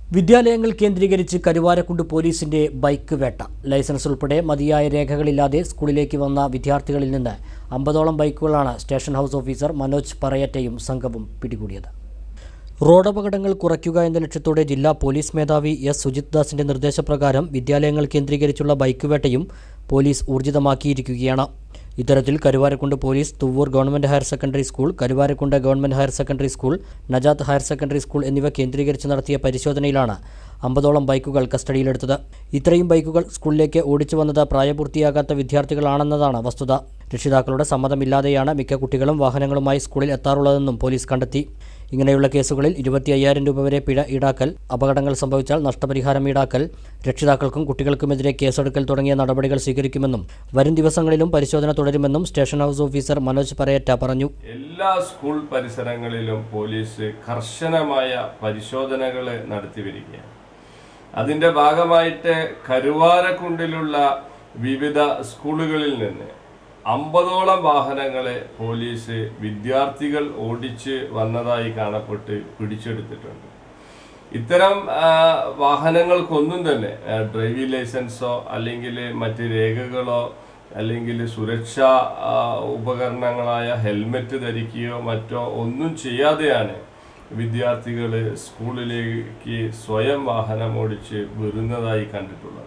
വിദ്യാലയങ്ങൾ കേന്ദ്രീകരിച്ച് കരുവാരക്കുണ്ട് പോലീസിന്റെ ബൈക്ക് വേട്ട ലൈസൻസ് ഉൾപ്പെടെ മതിയായ രേഖകളില്ലാതെ സ്കൂളിലേക്ക് വന്ന വിദ്യാർത്ഥികളിൽ നിന്ന് അമ്പതോളം ബൈക്കുകളാണ് സ്റ്റേഷൻ ഹൗസ് ഓഫീസർ മനോജ് പറയറ്റയും സംഘവും പിടികൂടിയത് റോഡപകടങ്ങൾ കുറയ്ക്കുക എന്ന ലക്ഷ്യത്തോടെ ജില്ലാ പോലീസ് മേധാവി എസ് സുജിത് ദാസിന്റെ നിർദ്ദേശപ്രകാരം വിദ്യാലയങ്ങൾ കേന്ദ്രീകരിച്ചുള്ള ബൈക്ക് വേട്ടയും പോലീസ് ഊർജിതമാക്കിയിരിക്കുകയാണ് ഇത്തരത്തിൽ Karuvarakundu police Thuvvur government higher secondary school Karuvarakundu government higher secondary school Najath higher secondary school എന്നിവ കേന്ദ്രീകരിച്ച് നടത്തിയ പരിശോധനയിലാണ് അമ്പതോളം ബൈക്കുകൾ കസ്റ്റഡിയിലെടുത്തത് ഇത്രയും ബൈക്കുകൾ സ്കൂളിലേക്ക് ഓടിച്ചു വന്നത് പ്രായപൂർത്തിയാകാത്ത വിദ്യാർത്ഥികളാണെന്നതാണ് വസ്തുത രക്ഷിതാക്കളുടെ സമ്മതമില്ലാതെയാണ് മിക്ക കുട്ടികളും വാഹനങ്ങളുമായി സ്കൂളിൽ എത്താറുള്ളതെന്നും പോലീസ് കണ്ടെത്തി ഇങ്ങനെയുള്ള കേസുകളിൽ ഇരുപത്തി അയ്യായിരം രൂപ വരെ പിഴ ഈടാക്കൽ അപകടങ്ങൾ സംഭവിച്ചാൽ നഷ്ടപരിഹാരം ഈടാക്കൽ രക്ഷിതാക്കൾക്കും കുട്ടികൾക്കുമെതിരെ കേസെടുക്കൽ തുടങ്ങിയ നടപടികൾ സ്വീകരിക്കുമെന്നും വരും ദിവസങ്ങളിലും പരിശോധന തുടരുമെന്നും station house officer Manoj Parayatta പറഞ്ഞു എല്ലാ സ്കൂൾ പരിസരങ്ങളിലും പോലീസ് കർശനമായ പരിശോധനകൾ നടത്തി വരികയാണ് അതിൻ്റെ ഭാഗമായിട്ട് കരുവാരക്കുണ്ടിലുള്ള വിവിധ സ്കൂളുകളിൽ നിന്ന് അമ്പതോളം വാഹനങ്ങളെ പോലീസ് വിദ്യാർത്ഥികൾ ഓടിച്ച് വന്നതായി കാണപ്പെട്ട് പിടിച്ചെടുത്തിട്ടുണ്ട് ഇത്തരം ആ, വാഹനങ്ങൾക്കൊന്നും തന്നെ ആ, ഡ്രൈവിംഗ് ലൈസൻസോ അല്ലെങ്കിൽ മറ്റ് രേഖകളോ അല്ലെങ്കിൽ സുരക്ഷാ ആ, ഉപകരണങ്ങളായ ഹെൽമെറ്റ് ധരിക്കുകയോ മറ്റോ ഒന്നും ചെയ്യാതെയാണ് വിദ്യാർത്ഥികൾ സ്കൂളിലേക്ക് സ്വയം വാഹനം ഓടിച്ച് വരുന്നതായി കണ്ടിട്ടുള്ളത്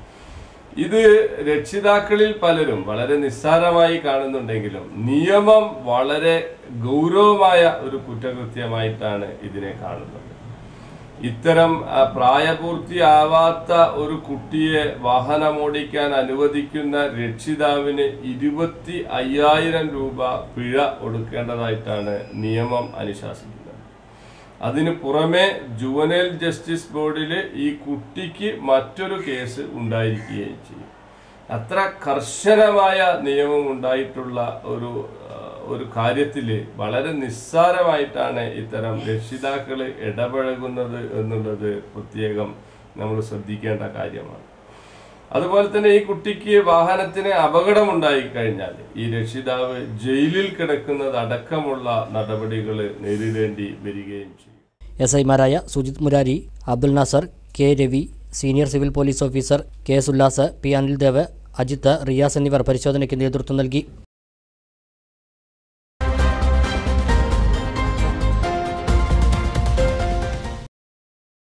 ഇത് രക്ഷിതാക്കളിൽ പലരും വളരെ നിസ്സാരമായി കാണുന്നുണ്ടെങ്കിലും നിയമം വളരെ ഗൗരവമായ ഒരു കുറ്റകൃത്യമായിട്ടാണ് ഇതിനെ കാണുന്നത് ഇത്തരം ആ, പ്രായപൂർത്തിയാവാത്ത ഒരു കുട്ടിയെ വാഹനമോടിക്കാൻ അനുവദിക്കുന്ന രക്ഷിതാവിന് ഇരുപത്തി അയ്യായിരം രൂപ പിഴ ഒടുക്കേണ്ടതായിട്ടാണ് നിയമം അനുശാസിക്കുന്നത് അതിന് പുറമെ ജുവനൈൽ ജസ്റ്റിസ് ബോർഡിൽ ഈ കുട്ടിക്ക് മറ്റൊരു കേസ് ഉണ്ടായിരിക്കുകയും ചെയ്യും അത്ര കർശനമായ നിയമം ഉണ്ടായിട്ടുള്ള ഒരു ആ, ഒരു കാര്യത്തിൽ വളരെ നിസ്സാരമായിട്ടാണ് ഇത്തരം രക്ഷിതാക്കൾ ഇടപഴകുന്നത് എന്നുള്ളത് പ്രത്യേകം നമ്മൾ ശ്രദ്ധിക്കേണ്ട കാര്യമാണ് അതുപോലെ തന്നെ ഈ കുട്ടിക്ക് വാഹനത്തിന് അപകടമുണ്ടായി കഴിഞ്ഞാൽ ഈ രക്ഷിതാവ് ജയിലിൽ കിടക്കുന്നത് അടക്കമുള്ള നടപടികൾ നേരിടേണ്ടി വരികയും ചെയ്യും എസ് ഐമാരായ Sujith Murari Abdul Nasar K Ravi senior civil police officer K S Ullas P Anildev Ajith Riyas എന്നിവർ പരിശോധനയ്ക്ക് നേതൃത്വം നൽകി